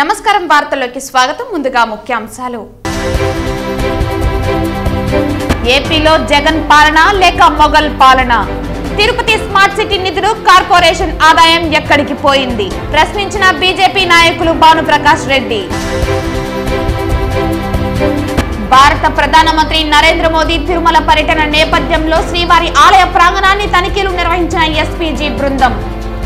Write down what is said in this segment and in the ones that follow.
నమస్కారం వార్తల్లోకి స్వాగతం ముందుగా ముఖ్యాంశాలు ఏపీలో జగన్ పాలన లేక మొఘల్ పాలన తిరుపతి స్మార్ట్ సిటీ నిధులు కార్పొరేషన్ ఆదాయం ఎక్కడికి పోయింది ప్రశ్నించిన బీజేపీ నాయకులు భానుప్రకాష్ రెడ్డి భారత ప్రధానమంత్రి నరేంద్ర మోదీ తిరుమల పర్యటన నేపథ్యంలో శ్రీవారి ఆలయ ప్రాంగణాన్ని తనిఖీలు నిర్వహించిన ఎస్పీజీ బృందం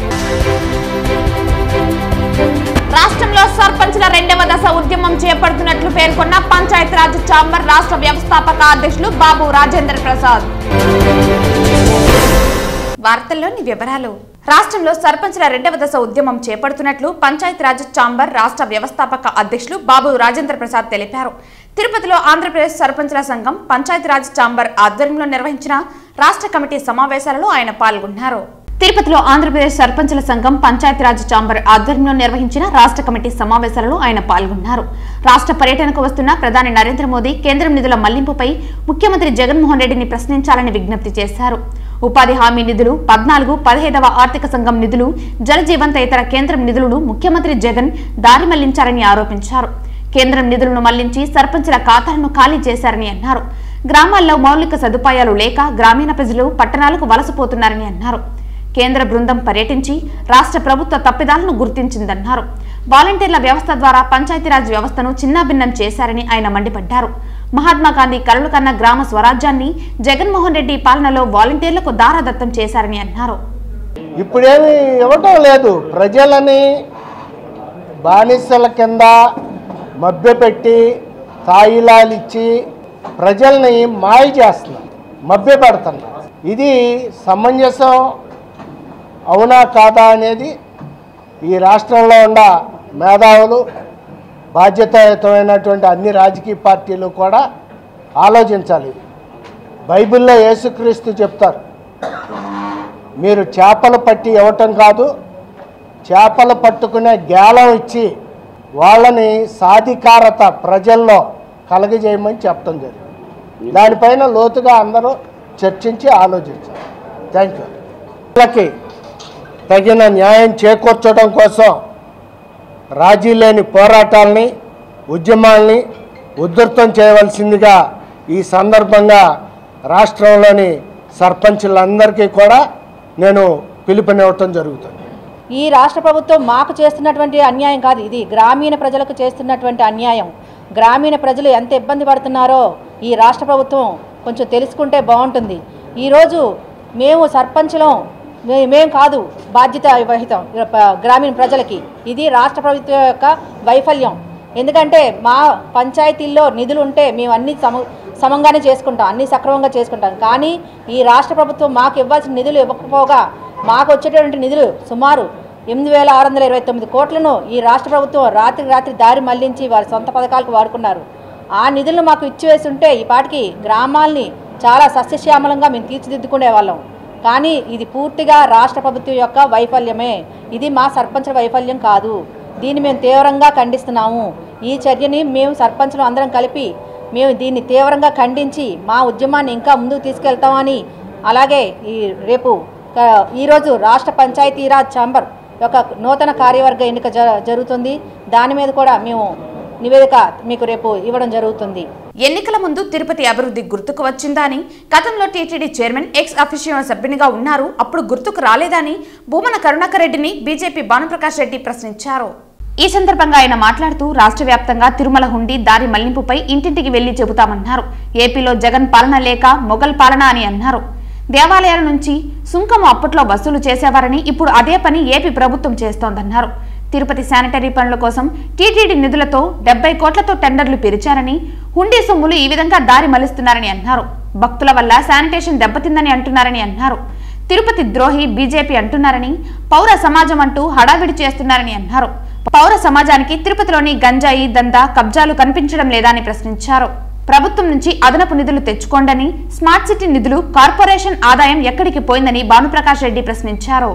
రాష్ట్రంలో సర్పంచ్ల రెండవ దశ ఉద్యమం చేపడుతున్నట్లు పేర్కొన్న పంచాయతీరాజ్ ఛాంబర్ రాష్ట్ర వ్యవస్థాపక అధ్యక్షులు బాబు రాజేంద్ర ప్రసాద్ వార్తల్లోని వివరాలు రాష్ట్రంలో సర్పంచ్ల రెండవ దశ ఉద్యమం చేపడుతున్నట్లు పంచాయతీరాజ్ ఛాంబర్ రాష్ట్ర వ్యవస్థాపక అధ్యక్షులు బాబు రాజేంద్ర ప్రసాద్ తెలిపారు తిరుపతిలో ఆంధ్రప్రదేశ్ సర్పంచ్ల సంఘం పంచాయతీరాజ్ ఛాంబర్ ఆధ్వర్యంలో నిర్వహించిన రాష్ట్ర కమిటీ సమావేశాలలో ఆయన పాల్గొన్నారు తిరుపతిలో ఆంధ్రప్రదేశ్ సర్పంచుల సంఘం పంచాయతీరాజ్ ఛాంబర్ ఆధ్వర్యంలో నిర్వహించిన రాష్ట్ర కమిటీ సమావేశాలలో ఆయన పాల్గొన్నారు రాష్ట్ర పర్యటనకు వస్తున్న ప్రధాని నరేంద్ర మోదీ కేంద్రం నిధుల మళ్లింపుపై ముఖ్యమంత్రి జగన్మోహన్ రెడ్డిని ప్రశ్నించాలని విజ్ఞప్తి చేశారు ఉపాధి హామీ నిధులు పద్నాలుగు పదిహేడవ ఆర్థిక సంఘం నిధులు జలజీవన్ తదితర కేంద్రం నిధులను ముఖ్యమంత్రి జగన్ దారి మళ్లించారని ఆరోపించారు కేంద్రం నిధులను మళ్లించి సర్పంచుల ఖాతాలను ఖాళీ చేశారని అన్నారు గ్రామాల్లో మౌలిక సదుపాయాలు లేక గ్రామీణ ప్రజలు పట్టణాలకు వలసపోతున్నారని అన్నారు కేంద్ర బృందం పర్యటించి రాష్ట్ర ప్రభుత్వ తప్పిదాలను గుర్తించిందన్నారు వాలంటీర్ల వ్యవస్థ ద్వారా పంచాయతీరాజ్ వ్యవస్థను చిన్నాభిన్నం చేశారని ఆయన మండిపడ్డారు మహాత్మా గాంధీ కలలు కన్న గ్రామ స్వరాజ్యాన్ని జగన్మోహన్ రెడ్డి పాలనలో వాలంటీర్లకు దారాదత్తం చేశారని అన్నారు ఇప్పుడేమి ఇవ్వటం లేదు ప్రజలని బానిసల కింద మభ్యపెట్టి తాయిలాలు ఇచ్చి ప్రజల్ని మాయ చేస్తున్నారు మభ్య పెడుతున్నారు ఇది సమంజసం అవునా కాదా అనేది ఈ రాష్ట్రంలో ఉన్న మేధావులు బాధ్యతాయుతమైనటువంటి అన్ని రాజకీయ పార్టీలు కూడా ఆలోచించాలి బైబిల్లో యేసుక్రీస్తు చెప్తారు మీరు చేపలు పట్టి ఇవ్వటం కాదు చేపలు పట్టుకునే గేలం ఇచ్చి వాళ్ళని సాధికారత ప్రజల్లో కలగజేయమని చెప్పడం జరిగింది దానిపైన లోతుగా అందరూ చర్చించి ఆలోచించారు థ్యాంక్ యూ వాళ్ళకి తగిన న్యాయం చేకూర్చడం కోసం రాజీ లేని పోరాటాలని ఉద్యమాల్ని ఉధృతం చేయవలసిందిగా ఈ సందర్భంగా రాష్ట్రంలోని సర్పంచులందరికీ కూడా నేను పిలుపునివ్వటం జరుగుతుంది ఈ రాష్ట్ర ప్రభుత్వం మాకు చేస్తున్నటువంటి అన్యాయం కాదు ఇది గ్రామీణ ప్రజలకు చేస్తున్నటువంటి అన్యాయం గ్రామీణ ప్రజలు ఎంత ఇబ్బంది పడుతున్నారో ఈ రాష్ట్ర ప్రభుత్వం కొంచెం తెలుసుకుంటే బాగుంటుంది ఈరోజు మేము సర్పంచులం మే- మేం కాదు బాధ్యత వహితం ప- గ్రామీణ ప్రజలకి ఇది రాష్ట్ర ప్రభుత్వం యొక్క వైఫల్యం ఎందుకంటే మా పంచాయతీల్లో నిధులు ఉంటే మేము అన్ని సమ సమంగానే చేసుకుంటాం అన్ని సక్రమంగా చేసుకుంటాం కానీ ఈ రాష్ట్ర ప్రభుత్వం మాకు ఇవ్వాల్సిన నిధులు ఇవ్వకపోగా మాకు వచ్చేటటువంటి నిధులు సుమారు ఎనిమిది వేల ఆరు వందల ఇరవై తొమ్మిది కోట్లను ఈ రాష్ట్ర ప్రభుత్వం రాత్రి రాత్రి దారి మళ్లించి వారి సొంత పథకాలకు వాడుకున్నారు ఆ నిధులను మాకు ఇచ్చివేసి ఉంటే ఈ పాటికి గ్రామాల్ని చాలా సస్యశ్యామలంగా మేము తీర్చిదిద్దుకునే వాళ్ళం కానీ ఇది పూర్తిగా రాష్ట్ర ప్రభుత్వం యొక్క వైఫల్యమే ఇది మా సర్పంచుల వైఫల్యం కాదు దీన్ని మేము తీవ్రంగా ఖండిస్తున్నాము ఈ చర్యని మేము సర్పంచులు అందరం కలిపి మేము దీన్ని తీవ్రంగా ఖండించి మా ఉద్యమాన్ని ఇంకా ముందుకు తీసుకెళ్తామని అలాగే ఈ రేపు క- ఈరోజు రాష్ట్ర పంచాయతీరాజ్ ఛాంబర్ యొక్క నూతన కార్యవర్గ ఎన్నిక జ- జరుగుతుంది దాని మీద కూడా మేము నివేదిక మీకు రేపు ఇవ్వడం జరుగుతుంది ఎన్నికల ముందు తిరుపతి అభివృద్ధి గుర్తుకు వచ్చిందా అని గతంలో టీటీడీ చైర్మన్ ఎక్స్ అఫిషియో సభ్యునిగా ఉన్నారు అప్పుడు గుర్తుకు రాలేదని భూమన కరుణాకర్ రెడ్డిని బీజేపీ భానుప్రకాష్ రెడ్డి ప్రశ్నించారు ఈ సందర్భంగా ఆయన మాట్లాడుతూ రాష్ట్ర వ్యాప్తంగా తిరుమల హుండీ దారి మళ్లింపుపై ఇంటింటికి వెళ్లి చెబుతామన్నారు ఏపీలో జగన్ పాలన లేక మొఘల్ పాలన అని అన్నారు దేవాలయాల నుంచి సుంకము అప్పట్లో వసూలు చేసేవారని ఇప్పుడు అదే పని ఏపీ ప్రభుత్వం చేస్తోందన్నారు తిరుపతి శానిటరీ పనుల కోసం టీటీడీ నిధులతో డెబ్బై కోట్లతో టెండర్లు పిలిచారని హుండీ సొమ్ములు ఈ విధంగా దారి మళ్లిస్తున్నారని అన్నారు భక్తుల వల్ల శానిటేషన్ దెబ్బతిందని అంటున్నారని అన్నారు తిరుపతి ద్రోహి బీజేపీ అంటున్నారని పౌర సమాజం అంటూ హడావిడి చేస్తున్నారని అన్నారు పౌర సమాజానికి తిరుపతిలోని గంజాయి దందా కబ్జాలు కనిపించడం లేదా అని ప్రశ్నించారు ప్రభుత్వం నుంచి అదనపు నిధులు తెచ్చుకోండని స్మార్ట్ సిటీ నిధులు కార్పొరేషన్ ఆదాయం ఎక్కడికి పోయిందని భానుప్రకాష్ రెడ్డి ప్రశ్నించారు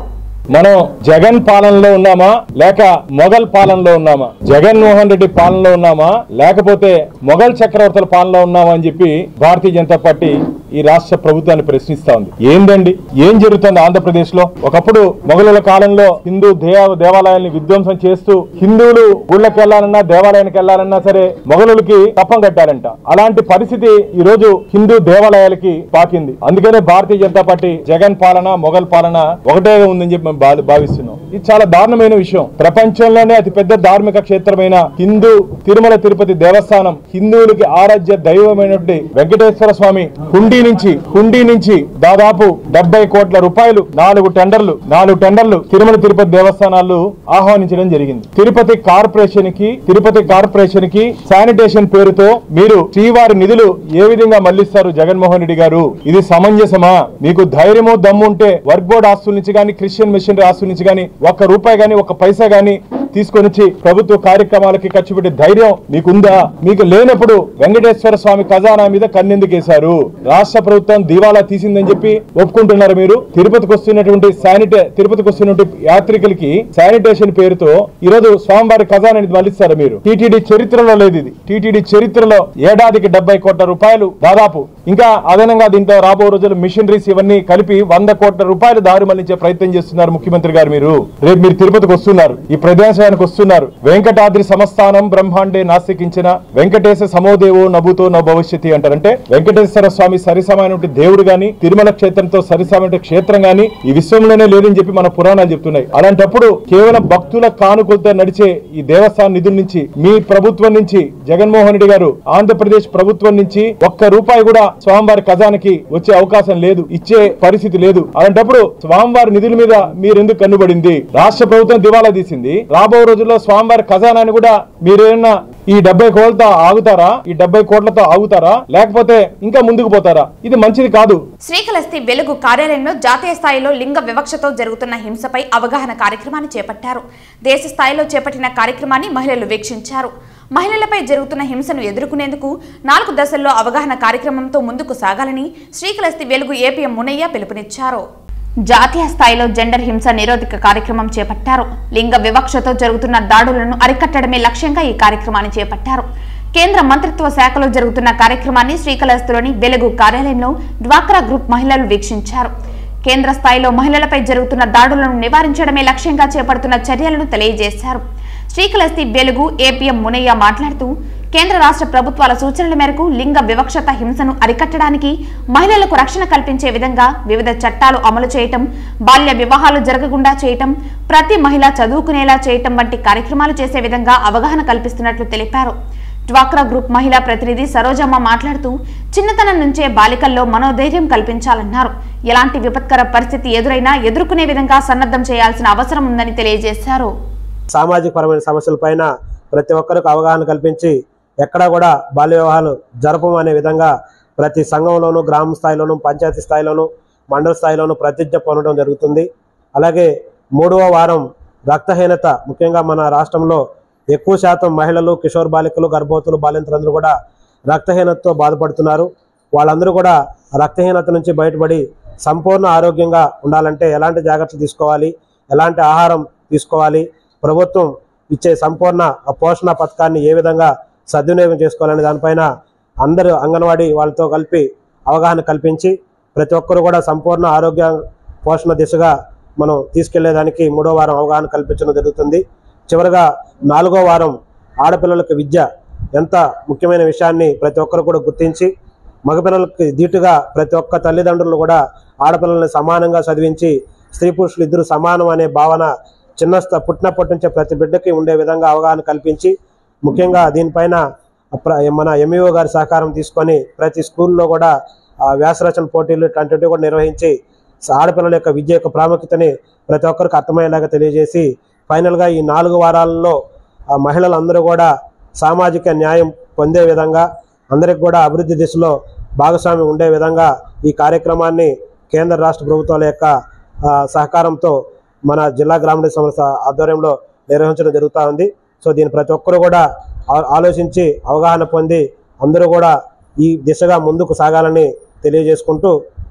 మనం జగన్ పాలనలో ఉన్నామా లేక మొఘల్ పాలనలో ఉన్నామా జగన్మోహన్ రెడ్డి పాలనలో ఉన్నామా లేకపోతే మొఘల్ చక్రవర్తుల పాలనలో ఉన్నామా అని చెప్పి భారతీయ జనతా పార్టీ ఈ రాష్ట్ర ప్రభుత్వాన్ని ప్రశ్నిస్తా ఉంది ఏందండి ఏం జరుగుతుంది ఆంధ్రప్రదేశ్ లో ఒకప్పుడు మొఘలుల కాలంలో హిందూ దేవ దేవాలయాల్ని విధ్వంసం చేస్తూ హిందువులు గుళ్ళకి వెళ్ళాలన్నా దేవాలయానికి వెళ్ళాలన్నా సరే మొఘలులకి కప్పం కట్టారంట అలాంటి పరిస్థితి ఈ రోజు హిందూ దేవాలయాలకి పాకింది అందుకనే భారతీయ జనతా పార్టీ జగన్ పాలన మొఘల్ పాలన ఒకటే ఉందని చెప్పి మేము భా- భావిస్తున్నాం ఇది చాలా దారుణమైన విషయం ప్రపంచంలోనే అతి పెద్ద ధార్మిక క్షేత్రమైన హిందూ తిరుమల తిరుపతి దేవస్థానం హిందువులకి ఆరాధ్య దైవమైనటువంటి వెంకటేశ్వర స్వామి హుండీ నుంచి హుండీ నుంచి దాదాపు డెబ్బై కోట్ల రూపాయలు నాలుగు టెండర్లు నాలుగు టెండర్లు తిరుమల తిరుపతి దేవస్థానాలు ఆహ్వానించడం జరిగింది తిరుపతి కార్పొరేషన్ కి తిరుపతి కార్పొరేషన్ కి శానిటేషన్ పేరుతో మీరు శ్రీవారి నిధులు ఏ విధంగా మళ్లిస్తారు జగన్మోహన్ రెడ్డి గారు ఇది సమంజసమా మీకు ధైర్యమో దమ్ము ఉంటే వర్క్ బోర్డ్ ఆస్తుల నుంచి కానీ క్రిస్టియన్ మిషనరీ ఆస్తుల నుంచి కానీ ఒక్క రూపాయి కానీ ఒక్క పైసా కానీ తీసుకొని వచ్చి ప్రభుత్వ కార్యక్రమాలకి ఖర్చు పెట్టే ధైర్యం మీకుందా మీకు లేనప్పుడు వెంకటేశ్వర స్వామి ఖజానా మీద కన్నెందుకేశారు రాష్ట్ర ప్రభుత్వం దివాలా తీసిందని చెప్పి ఒప్పుకుంటున్నారు మీరు తిరుపతికి వస్తున్నటువంటి శానిటే తిరుపతికి వస్తున్నటువంటి యాత్రికులకి శానిటేషన్ పేరుతో ఈ రోజు స్వామివారి ఖజానాని మళ్ళిస్తారా మీరు టీటీడీ చరిత్రలో లేదు ఇది టీటీడీ చరిత్రలో ఏడాదికి డెబ్బై కోట్ల రూపాయలు దాదాపు ఇంకా అదనంగా దీంట్లో రాబో రోజులు మిషనరీస్ ఇవన్నీ కలిపి వంద కోట్ల రూపాయలు దారి మళ్లించే ప్రయత్నం చేస్తున్నారు ముఖ్యమంత్రి గారు మీరు రేపు మీరు తిరుపతికి వస్తున్నారు ఈ ప్రదేశానికి వస్తున్నారు వెంకటాద్రి సంస్థానం బ్రహ్మాండే నాస్తికించిన వెంకటేశ సమోదేవో నభూతో నా భవిష్యతి అంటారంటే వెంకటేశ్వర స్వామి సరిసమైనటువంటి దేవుడు గాని తిరుమల క్షేత్రంతో సరిసమైన క్షేత్రం గాని ఈ విశ్వంలోనే లేదని చెప్పి మన పురాణాలు చెప్తున్నాయి అలాంటప్పుడు కేవలం భక్తుల కానుకలతో నడిచే ఈ దేవస్థాన నిధుల నుంచి మీ ప్రభుత్వం నుంచి జగన్మోహన్ రెడ్డి గారు ఆంధ్రప్రదేశ్ ప్రభుత్వం నుంచి ఒక్క రూపాయి కూడా స్వామివారి ఖజానకి వచ్చే అవకాశం లేదు ఇచ్చే పరిస్థితి లేదు అలాంటప్పుడు స్వామివారి నిధుల మీద మీరెందుకు కన్నుబడింది రాష్ట్ర ప్రభుత్వం దివాలా తీసింది రాబో రోజుల్లో స్వామివారి ఖజానాని కూడా మీరేమన్నా ఈ డెబ్బై కోట్లతో ఆగుతారా ఈ డెబ్బై కోట్లతో ఆగుతారా లేకపోతే ఇంకా ముందుకు పోతారా ఇది మంచిది కాదు శ్రీకాళహస్తి వెలుగు కార్యాలయంలో జాతీయ స్థాయిలో లింగ వివక్షతో జరుగుతున్న హింసపై అవగాహన కార్యక్రమాన్ని చేపట్టారు దేశ స్థాయిలో చేపట్టిన కార్యక్రమాన్ని మహిళలు వీక్షించారు మహిళలపై జరుగుతున్న హింసను ఎదుర్కొనేందుకు నాలుగు దశల్లో అవగాహన కార్యక్రమంతో ముందుకు సాగాలని శ్రీకాళహస్తి వెలుగు ఏపీఎం మునయ్య పిలుపునిచ్చారు జాతీయ స్థాయిలో జెండర్ హింస నిరోధక కార్యక్రమం చేపట్టారు లింగ వివక్షతో జరుగుతున్న దాడులను అరికట్టడమే లక్ష్యంగా ఈ కార్యక్రమాన్ని చేపట్టారు కేంద్ర మంత్రిత్వ శాఖలో జరుగుతున్న కార్యక్రమాన్ని శ్రీకాళహస్తిలోని వెలుగు కార్యాలయంలో డ్వాక్రా గ్రూప్ మహిళలు వీక్షించారు కేంద్ర స్థాయిలో మహిళలపై జరుగుతున్న దాడులను నివారించడమే లక్ష్యంగా చేపడుతున్న చర్యలను తెలియజేశారు శ్రీకాళహస్తి వెలుగు ఏపీఎం మునయ్య మాట్లాడుతూ కేంద్ర రాష్ట్ర ప్రభుత్వాల సూచనల మేరకు లింగ వివక్షత హింసను అరికట్టడానికి మహిళలకు రక్షణ కల్పించే విధంగా వివిధ చట్టాలు అమలు చేయటం బాల్య వివాహాలు జరగకుండా చేయటం ప్రతి మహిళ చదువుకునేలా చేయటం వంటి కార్యక్రమాలు చేసే విధంగా అవగాహన కల్పిస్తున్నట్లు తెలిపారు డ్వాక్రా గ్రూప్ మహిళా ప్రతినిధి సరోజమ్మ మాట్లాడుతూ చిన్నతనం నుంచే బాలికల్లో మనోధైర్యం కల్పించాలన్నారు ఎలాంటి విపత్కర పరిస్థితి ఎదురైనా ఎదుర్కొనే విధంగా సన్నద్ధం చేయాల్సిన అవసరం ఉందని తెలియజేశారు సామాజిక పరమైన సమస్యలపైన ప్రతి ఒక్కరికి అవగాహన కల్పించి ఎక్కడా కూడా బాల్య వివాహాలు జరపం అనే విధంగా ప్రతి సంఘంలోనూ గ్రామ స్థాయిలోనూ పంచాయతీ స్థాయిలోనూ మండల స్థాయిలోనూ ప్రతిజ్ఞ పొందడం జరుగుతుంది అలాగే మూడవ వారం రక్తహీనత ముఖ్యంగా మన రాష్ట్రంలో ఎక్కువ శాతం మహిళలు కిషోర్ బాలికలు గర్భవతులు బాలింతలందరూ కూడా రక్తహీనతతో బాధపడుతున్నారు వాళ్ళందరూ కూడా రక్తహీనత నుంచి బయటపడి సంపూర్ణ ఆరోగ్యంగా ఉండాలంటే ఎలాంటి జాగ్రత్తలు తీసుకోవాలి ఎలాంటి ఆహారం తీసుకోవాలి ప్రభుత్వం ఇచ్చే సంపూర్ణ ఆ పోషణ పథకాన్ని ఏ విధంగా సద్వినియోగం చేసుకోవాలనే దానిపైన అందరూ అంగన్వాడీ వాళ్ళతో కలిపి అవగాహన కల్పించి ప్రతి ఒక్కరు కూడా సంపూర్ణ ఆరోగ్య పోషణ దిశగా మనం తీసుకెళ్లేదానికి మూడో వారం అవగాహన కల్పించడం జరుగుతుంది చివరగా నాలుగో వారం ఆడపిల్లలకు విద్య ఎంత ముఖ్యమైన విషయాన్ని ప్రతి ఒక్కరు కూడా గుర్తించి మగపిల్లలకి ధీటుగా ప్రతి ఒక్క తల్లిదండ్రులు కూడా ఆడపిల్లల్ని సమానంగా చదివించి స్త్రీ పురుషులు ఇద్దరు సమానం అనే భావన చిన్న స్థ- పుట్టినప్పటి నుంచే ప్రతి బిడ్డకి ఉండే విధంగా అవగాహన కల్పించి ముఖ్యంగా దీనిపైన ప్ర- మన ఎంఈఓ గారి సహకారం తీసుకొని ప్రతి స్కూల్లో కూడా ఆ, వ్యాసరచన పోటీలు ఇట్లాంటివి కూడా నిర్వహించి స- ఆడపిల్లల యొక్క విద్య యొక్క ప్రాముఖ్యతని ప్రతి ఒక్కరికి అర్థమయ్యేలాగా తెలియజేసి ఫైనల్గా ఈ నాలుగు వారాల్లో ఆ మహిళలందరూ కూడా సామాజిక న్యాయం పొందే విధంగా అందరికి కూడా అభివృద్ధి దిశలో భాగస్వామ్యం ఉండే విధంగా ఈ కార్యక్రమాన్ని కేంద్ర రాష్ట్ర ప్రభుత్వాల యొక్క ఆ, సహకారంతో మన జిల్లా గ్రామీణ సంస్థ ఆధ్వర్యంలో నిర్వహించడం జరుగుతూ ఉంది సో దీన్ని ప్రతి ఒక్కరు కూడా ఆ- ఆలోచించి అవగాహన పొంది అందరూ కూడా ఈ దిశగా ముందుకు సాగాలని తెలియజేసుకుంటూ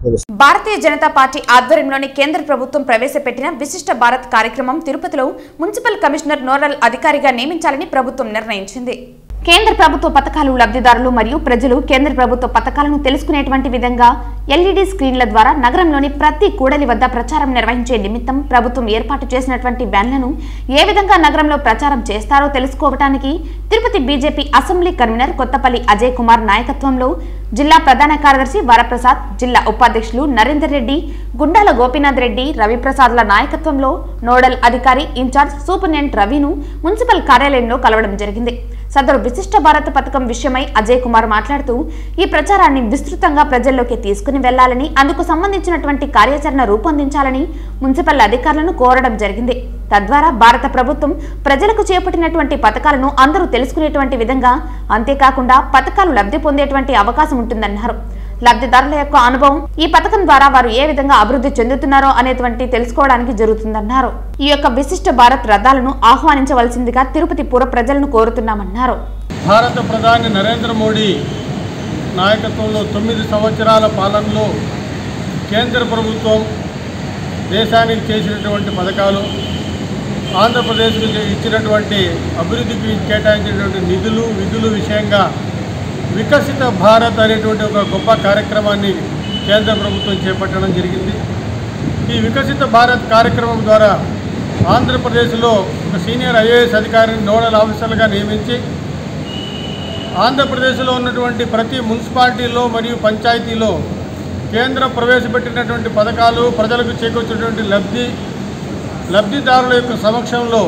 ముగిస్తున్నాను భారతీయ జనతా పార్టీ ఆధ్వర్యంలోని కేంద్ర ప్రభుత్వం ప్రవేశపెట్టిన విశిష్ట భారత్ కార్యక్రమం తిరుపతిలో మున్సిపల్ కమిషనర్ నోడల్ అధికారిగా నియమించాలని ప్రభుత్వం నిర్ణయించింది కేంద్ర ప్రభుత్వ పథకాలు లబ్ధిదారులు మరియు ప్రజలు కేంద్ర ప్రభుత్వ పథకాలను తెలుసుకునేటువంటి విధంగా ఎల్ఈడి స్క్రీన్ల ద్వారా నగరంలోని ప్రతి కూడలి వద్ద ప్రచారం నిర్వహించే నిమిత్తం ప్రభుత్వం ఏర్పాటు చేసినటువంటి వ్యాన్లను ఏ విధంగా నగరంలో ప్రచారం చేస్తారో తెలుసుకోవడానికి Tirupati BJP assembly convener Kothapalli Ajay Kumar నాయకత్వంలో జిల్లా ప్రధాన కార్యదర్శి వరప్రసాద్ జిల్లా ఉపాధ్యక్షులు నరేందర్ రెడ్డి గుండాల గోపీనాథ్ రెడ్డి రవిప్రసాద్ల నాయకత్వంలో నోడల్ అధికారి ఇన్ఛార్జ్ సూపరింటెండెంట్ రవిను మున్సిపల్ కార్యాలయంలో కలవడం జరిగింది సదరు విశిష్ట భారత్ పథకం విషయమై అజయ్ కుమార్ మాట్లాడుతూ ఈ ప్రచారాన్ని విస్తృతంగా ప్రజల్లోకి తీసుకుని వెళ్లాలని అందుకు సంబంధించినటువంటి కార్యాచరణ రూపొందించాలని మున్సిపల్ అధికారులను కోరడం జరిగింది తద్వారా భారత ప్రభుత్వం ప్రజలకు చేపట్టినటువంటి పథకాలను అందరూ తెలుసుకునేటువంటి విధంగా అంతేకాకుండా పథకాలు లబ్ధి పొందేటువంటి అవకాశం ఉంటుందన్నారు లబ్ధిదారుల యొక్క అనుభవం ఈ పథకం ద్వారా వారు ఏ విధంగా అభివృద్ధి చెందుతున్నారో అనేటువంటి తెలుసుకోవడానికి జరుగుతుందన్నారు ఈ యొక్క విశిష్ట భారత్ రథాలను ఆహ్వానించవలసిందిగా తిరుపతి పూర్వ ప్రజలను కోరుతున్నామన్నారు భారత ప్రధాని నరేంద్ర మోడీ నాయకత్వంలో తొమ్మిది సంవత్సరాల పాలనలో కేంద్ర ప్రభుత్వం దేశానికి చేసినటువంటి పథకాలు ఆంధ్రప్రదేశ్కు ఇచ్చినటువంటి అభివృద్ధికి కేటాయించినటువంటి నిధులు విధులు విషయంగా వికసిత భారత్ అనేటువంటి ఒక గొప్ప కార్యక్రమాన్ని కేంద్ర ప్రభుత్వం చేపట్టడం జరిగింది ఈ వికసిత భారత్ కార్యక్రమం ద్వారా ఆంధ్రప్రదేశ్లో ఒక సీనియర్ ఐఏఎస్ అధికారిని నోడల్ ఆఫీసర్లుగా నియమించి ఆంధ్రప్రదేశ్లో ఉన్నటువంటి ప్రతి మున్సిపాలిటీలో మరియు పంచాయతీలో కేంద్రం ప్రవేశపెట్టినటువంటి పథకాలు ప్రజలకు చేకూర్చినటువంటి లబ్ధి లబ్ధిదారుల యొక్క సమక్షంలో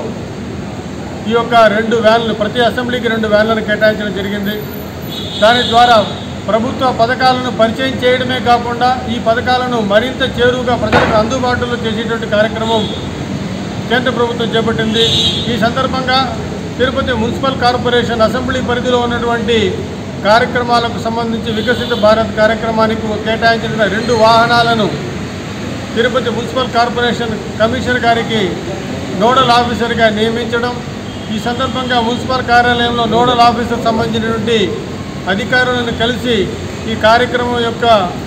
ఈ యొక్క రెండు వ్యాన్లు ప్రతి అసెంబ్లీకి రెండు వ్యాన్లను కేటాయించడం జరిగింది దాని ద్వారా ప్రభుత్వ పథకాలను పరిచయం చేయడమే కాకుండా ఈ పథకాలను మరింత చేరువుగా ప్రజలకు అందుబాటులో చేసేటువంటి కార్యక్రమం కేంద్ర ప్రభుత్వం చేపట్టింది ఈ సందర్భంగా తిరుపతి మున్సిపల్ కార్పొరేషన్ అసెంబ్లీ పరిధిలో ఉన్నటువంటి కార్యక్రమాలకు సంబంధించి వికసిత భారత్ కార్యక్రమానికి కేటాయించిన రెండు వాహనాలను తిరుపతి మున్సిపల్ కార్పొరేషన్ కమిషనర్ గారికి నోడల్ ఆఫీసర్గా నియమించడం ఈ సందర్భంగా మున్సిపల్ కార్యాలయంలో నోడల్ ఆఫీసర్ సంబంధించినటువంటి అధికారులను కలిసి ఈ కార్యక్రమం యొక్క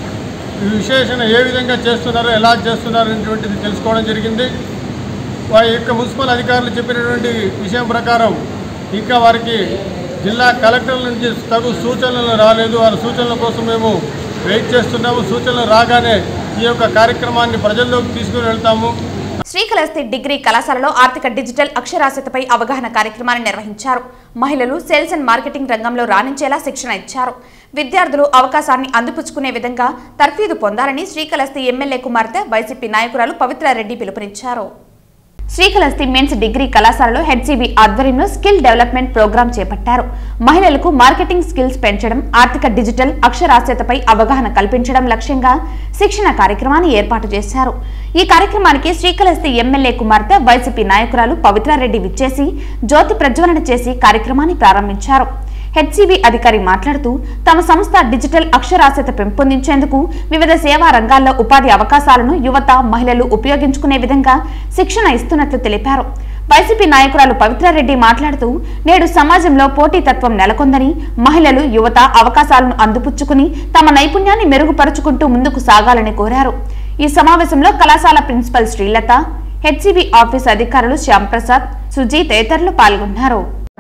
విశేషణ ఏ విధంగా చేస్తున్నారో ఎలా చేస్తున్నారు అనేటువంటిది తెలుసుకోవడం జరిగింది వారి యొక్క మున్సిపల్ అధికారులు చెప్పినటువంటి విషయం ప్రకారం ఇంకా వారికి జిల్లా కలెక్టర్ల నుంచి తగు సూచనలు రాలేదు వారి సూచనల కోసం మేము వెయిట్ చేస్తున్నాము సూచనలు రాగానే ఈ యొక్క కార్యక్రమాన్ని ప్రజల్లోకి తీసుకుని వెళ్తాము శ్రీకాళహస్తి డిగ్రీ కళాశాలలో ఆర్థిక డిజిటల్ అక్షరాస్యతపై అవగాహన కార్యక్రమాన్ని నిర్వహించారు మహిళలు సేల్స్ అండ్ మార్కెటింగ్ రంగంలో రాణించేలా శిక్షణ ఇచ్చారు విద్యార్థులు అవకాశాన్ని అందిపుచ్చుకునే విధంగా తర్ఫీదు పొందాలని శ్రీకాళహస్తి ఎమ్మెల్యే కుమార్తె వైసీపీ నాయకురాలు పవిత్రారెడ్డి పిలుపునిచ్చారు శ్రీకాళహస్తి మెన్స్ డిగ్రీ కళాశాలలో హెచ్సిబి ఆధ్వర్యంలో స్కిల్ డెవలప్మెంట్ ప్రోగ్రాం చేపట్టారు మహిళలకు మార్కెటింగ్ స్కిల్స్ పెంచడం ఆర్థిక డిజిటల్ అక్షరాస్యతపై అవగాహన కల్పించడం లక్ష్యంగా శిక్షణ కార్యక్రమాన్ని ఏర్పాటు చేశారు ఈ కార్యక్రమానికి శ్రీకాళహస్తి ఎమ్మెల్యే కుమార్తె వైసీపీ నాయకురాలు పవిత్రారెడ్డి విచ్చేసి జ్యోతి ప్రజ్వలన చేసి కార్యక్రమాన్ని ప్రారంభించారు హెచ్సిబి అధికారి మాట్లాడుతూ తమ సంస్థ డిజిటల్ అక్షరాస్యత పెంపొందించేందుకు వివిధ సేవా రంగాల్లో ఉపాధి అవకాశాలను యువత మహిళలు ఉపయోగించుకునే విధంగా శిక్షణ ఇస్తున్నట్లు తెలిపారు వైసీపీ నాయకురాలు పవిత్రారెడ్డి మాట్లాడుతూ నేడు సమాజంలో పోటీతత్వం నెలకొందని మహిళలు యువత అవకాశాలను అందిపుచ్చుకుని తమ నైపుణ్యాన్ని మెరుగుపరుచుకుంటూ ముందుకు సాగాలని కోరారు ఈ సమావేశంలో కళాశాల ప్రిన్సిపల్ శ్రీలత హెచ్సిబి ఆఫీస్ అధికారులు శ్యాంప్రసాద్ సుజీ తదితరులు పాల్గొన్నారు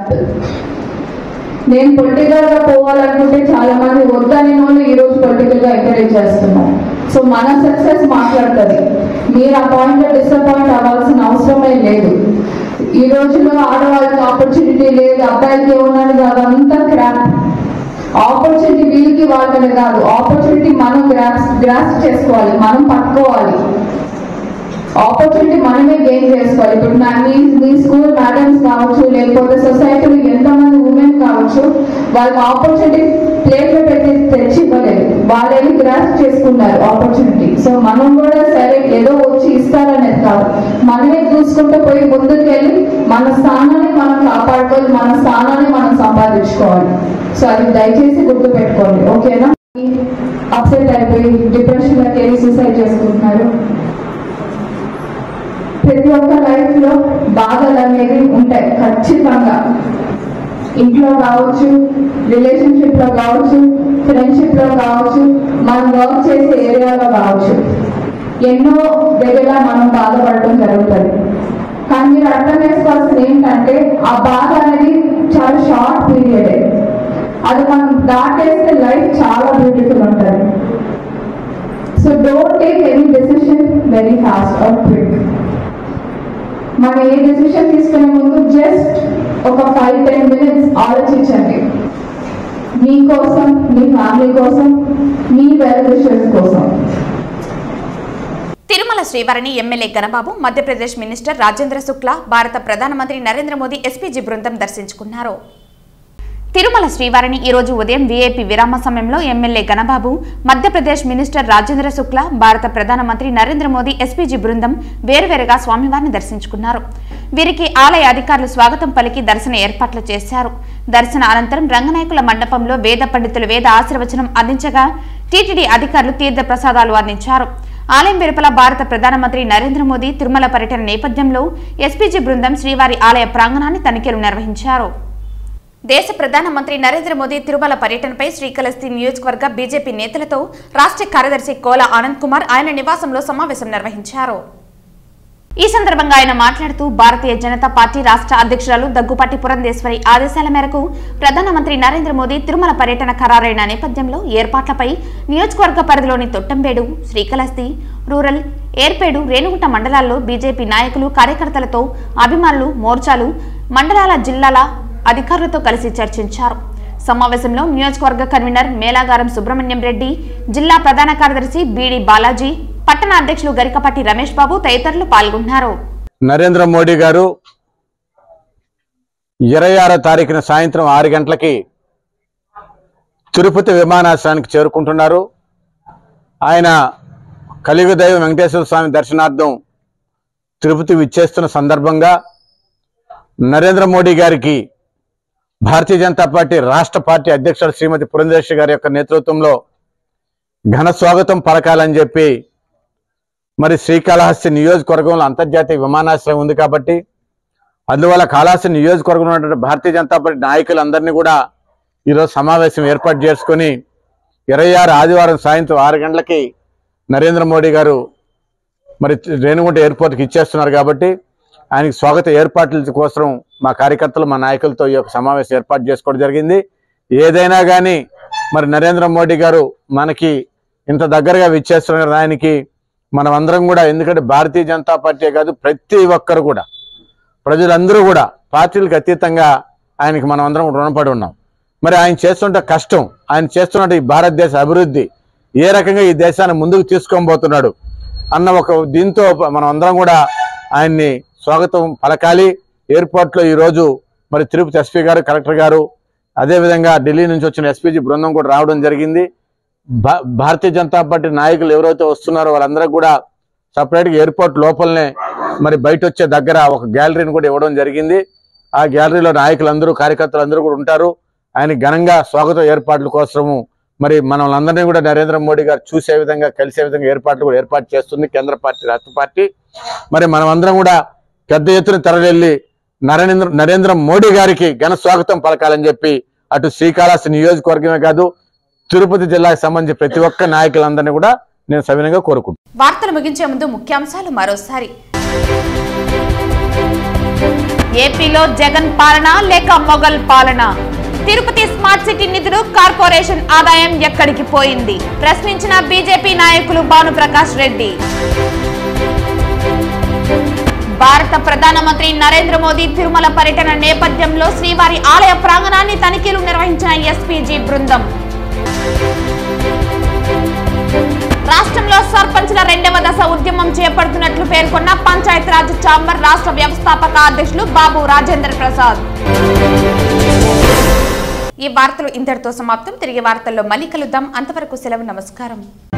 నేను పొలిటికల్ గా పోవాలనుకుంటే చాలా మంది వద్దని వాళ్ళు ఈ రోజు పొలిటికల్ గా ఎంకరేజ్ చేస్తున్నారు సో మన సక్సెస్ మాట్లాడుతుంది మీరు ఆ పాయింట్ లో డిసప్పాయింట్ అవ్వాల్సిన అవసరమే లేదు ఈ రోజుల్లో ఆడవాళ్ళకి ఆపర్చునిటీ లేదు అబ్బాయిలకి ఏమన్నది అదంతా క్రాప్ ఆపర్చునిటీ వీళ్ళకి వాళ్ళని కాదు ఆపర్చునిటీ మనం గ్రాస్ గ్రాస్ చేసుకోవాలి మనం పట్టుకోవాలి ఆపర్చునిటీ మనమే గెయిన్ చేసుకోవాలి ఇప్పుడు నా మీ మీ స్కూల్ మేడమ్స్ కావచ్చు లేకపోతే సొసైటీలో ఎంతమంది ఉమెన్ కావచ్చు వాళ్ళకి ఆపర్చునిటీ ప్లేట్లో పెట్టి తెచ్చి ఇవ్వలేదు వాళ్ళని గ్రాస్ చేసుకున్నారు ఆపర్చునిటీ సో మనం కూడా సరే ఏదో వచ్చి ఇస్తారనేది కాదు మనమే చూసుకుంటూ పోయి ముందుకు వెళ్ళి మన స్థానాన్ని మనం కాపాడుకోవాలి మన స్థానాన్ని మనం సంపాదించుకోవాలి సో అది దయచేసి గుర్తు పెట్టుకోండి ఓకేనా అప్సెట్ అయిపోయి డిప్రెషన్లోకి వెళ్ళి సూసైడ్ చేసుకుంటున్నారు ప్రతి ఒక్క లైఫ్ లో బాధలు అనేవి ఉంటాయి ఖచ్చితంగా ఇంట్లో కావచ్చు రిలేషన్షిప్లో కావచ్చు ఫ్రెండ్షిప్లో కావచ్చు మనం వర్క్ చేసే ఏరియాలో కావచ్చు ఎన్నో దగ్గర మనం బాధపడటం జరుగుతుంది కానీ మీరు అర్థం చేసుకోవాల్సింది ఏంటంటే ఆ బాధ అనేది చాలా షార్ట్ పీరియడే అది మనం దాటేస్తే లైఫ్ చాలా బ్యూటిఫుల్ ఉంటుంది so don't take any decision very fast or quick మనం ఏ డెసిషన్ తీసుకునే ముందు జస్ట్ ఒక ఫైవ్ టెన్ మినిట్స్ ఆలోచించండి మీకోసం మీ ఫ్యామిలీ కోసం మీ వెల్ విషెస్ కోసం తిరుమల శ్రీవారిని ఎమ్మెల్యే గణబాబు మధ్యప్రదేశ్ మినిస్టర్ రాజేంద్ర శుక్లా భారత ప్రధానమంత్రి నరేంద్ర మోదీ ఎస్పీజీ బృందం దర్శించుకున్నారు తిరుమల శ్రీవారిని ఈ రోజు ఉదయం వీఐపీ విరామ సమయంలో ఎమ్మెల్యే గణబాబు మధ్యప్రదేశ్ మినిస్టర్ రాజేంద్ర శుక్లా భారత ప్రధానమంత్రి నరేంద్ర మోదీ ఎస్పీజీ బృందం వేరువేరుగా స్వామివారిని దర్శించుకున్నారు వీరికి ఆలయ అధికారులు స్వాగతం పలికి దర్శన ఏర్పాట్లు చేశారు దర్శన అనంతరం రంగనాయకుల మండపంలో వేద పండితులు వేద ఆశీర్వచనం అందించగా టీటీడీ అధికారులు తీర్థ ప్రసాదాలు అందించారు ఆలయం వెలుపల భారత ప్రధానమంత్రి నరేంద్ర మోదీ తిరుమల పర్యటన నేపథ్యంలో ఎస్పీజీ బృందం శ్రీవారి ఆలయ ప్రాంగణాన్ని తనిఖీలు నిర్వహించారు దేశ ప్రధానమంత్రి నరేంద్ర మోదీ తిరుమల పర్యటనపై శ్రీకాళహస్తి నియోజకవర్గ బీజేపీ నేతలతో రాష్ట్ర కార్యదర్శి కోల ఆనంద్ కుమార్ ఆయన నివాసంలో సమావేశం నిర్వహించారు ఈ సందర్భంగా ఆయన మాట్లాడుతూ భారతీయ జనతా పార్టీ రాష్ట్ర అధ్యక్షురాలు దగ్గుపాటి పురంధేశ్వరి ఆదేశాల మేరకు ప్రధానమంత్రి నరేంద్ర మోదీ తిరుమల పర్యటన ఖరారైన నేపథ్యంలో ఏర్పాట్లపై నియోజకవర్గ పరిధిలోని తొట్టంబేడు శ్రీకాళహస్తి రూరల్ ఏర్పేడు రేణుగుంట మండలాల్లో బీజేపీ నాయకులు కార్యకర్తలతో అభిమానులు మోర్చాలు మండలాల జిల్లాల అధికారులతో కలిసి చర్చించారు సమావేశంలో నియోజకవర్గ కన్వీనర్ మేలాగారం సుబ్రహ్మణ్యం రెడ్డి జిల్లా ప్రధాన కార్యదర్శి బీడి బాలాజీ పట్టణ అధ్యక్షులు గరికపాటి రమేష్ బాబు తదితరులు పాల్గొన్నారు నరేంద్ర మోడీ గారు ఇరవై ఆరో తారీఖున సాయంత్రం ఆరు గంటలకి తిరుపతి విమానాశ్రయానికి చేరుకుంటున్నారు ఆయన కలియుగ దైవం వెంకటేశ్వర స్వామి దర్శనార్థం తిరుపతి విచ్చేస్తున్న సందర్భంగా నరేంద్ర మోడీ గారికి భారతీయ జనతా పార్టీ రాష్ట్ర పార్టీ అధ్యక్షుడు శ్రీమతి పురంధేశ్వరి గారి యొక్క నేతృత్వంలో ఘన స్వాగతం పలకాలని చెప్పి మరి శ్రీకాళహస్తి నియోజకవర్గంలో అంతర్జాతీయ విమానాశ్రయం ఉంది కాబట్టి అందువల్ల కాళహస్తి నియోజకవర్గంలో ఉన్నటువంటి భారతీయ జనతా పార్టీ నాయకులందరినీ కూడా ఈరోజు సమావేశం ఏర్పాటు చేసుకొని ఇరవై ఆరు ఆదివారం సాయంత్రం ఆరు గంటలకి నరేంద్ర మోడీ గారు మరి రేణుగుంట ఎయిర్పోర్ట్కి ఇచ్చేస్తున్నారు కాబట్టి ఆయనకి స్వాగత ఏర్పాట్ల కోసం మా కార్యకర్తలు మా నాయకులతో ఈ యొక్క సమావేశం ఏర్పాటు చేసుకోవడం జరిగింది ఏదైనా కానీ మరి నరేంద్ర మోడీ గారు మనకి ఇంత దగ్గరగా విచ్చేస్తున్న ఆయనకి మనమందరం కూడా ఎందుకంటే భారతీయ జనతా పార్టీ కాదు ప్రతి ఒక్కరు కూడా ప్రజలందరూ కూడా పార్టీలకు అతీతంగా ఆయనకి మనం అందరం రుణపడి ఉన్నాం మరి ఆయన చేస్తుంటే కష్టం ఆయన చేస్తున్న ఈ భారతదేశ అభివృద్ధి ఏ రకంగా ఈ దేశాన్ని ముందుకు తీసుకొని పోతున్నాడు అన్న ఒక దీంతో మనం అందరం కూడా ఆయన్ని స్వాగతం పలకాలి ఎయిర్పోర్ట్లో ఈరోజు మరి తిరుపతి ఎస్పీ గారు కలెక్టర్ గారు అదేవిధంగా ఢిల్లీ నుంచి వచ్చిన ఎస్పీజీ బృందం కూడా రావడం జరిగింది భా- భారతీయ జనతా పార్టీ నాయకులు ఎవరైతే వస్తున్నారో వాళ్ళందరూ కూడా సపరేట్గా ఎయిర్పోర్ట్ లోపలనే మరి బయట వచ్చే దగ్గర ఒక గ్యాలరీని కూడా ఇవ్వడం జరిగింది ఆ గ్యాలరీలో నాయకులందరూ కార్యకర్తలు అందరూ కూడా ఉంటారు ఆయన ఘనంగా స్వాగత ఏర్పాట్ల కోసము మరి మనం అందరినీ కూడా నరేంద్ర మోడీ గారు చూసే విధంగా కలిసే విధంగా ఏర్పాట్లు కూడా ఏర్పాటు చేస్తుంది కేంద్ర పార్టీ రాష్ట్ర పార్టీ మరి మనం అందరం కూడా పెద్ద ఎత్తున తరలిల్లి నరేంద్ర నరేంద్ర మోడీ గారికి ఘన స్వాగతం పలకాలని చెప్పి అటు శ్రీకాళహస్తి నియోజకవర్గమే కాదు తిరుపతి జిల్లాకు సంబంధించి ప్రతి ఒక్క నాయకులందరినీ కూడా నేను సవినంగా కోరుకుంటున్నాను వార్తలు ముగించే ముందు ముఖ్యాంశాలు మరోసారి ఏపీలో జగన్ పాలన లేక మొఘల్ పాలన తిరుపతి స్మార్ట్ సిటీ నిధులు కార్పొరేషన్ ఆదాయం ఎక్కడికి పోయింది ప్రశ్నించిన బీజేపీ నాయకులు భానుప్రకాష్ రెడ్డి భారత ప్రధానమంత్రి నరేంద్ర మోదీ తిరుమల పర్యటన నేపథ్యంలో శ్రీవారి ఆలయ ప్రాంగణాన్ని తనిఖీలు నిర్వహించిన ఎస్పీజీ బృందం రాష్ట్రంలో సర్పంచ్ల రెండవ దశ ఉద్యమం చేపడుతున్నట్లు పేర్కొన్న పంచాయతీరాజ్ ఛాంబర్ రాష్ట్ర వ్యవస్థాపక అధ్యక్షులు బాబు రాజేంద్ర ప్రసాద్ ఈ వార్తలు ఇంతటితో సమాప్తం తిరిగి వార్తల్లో మళ్ళీ కలుద్దాం అంతవరకు సెలవు నమస్కారం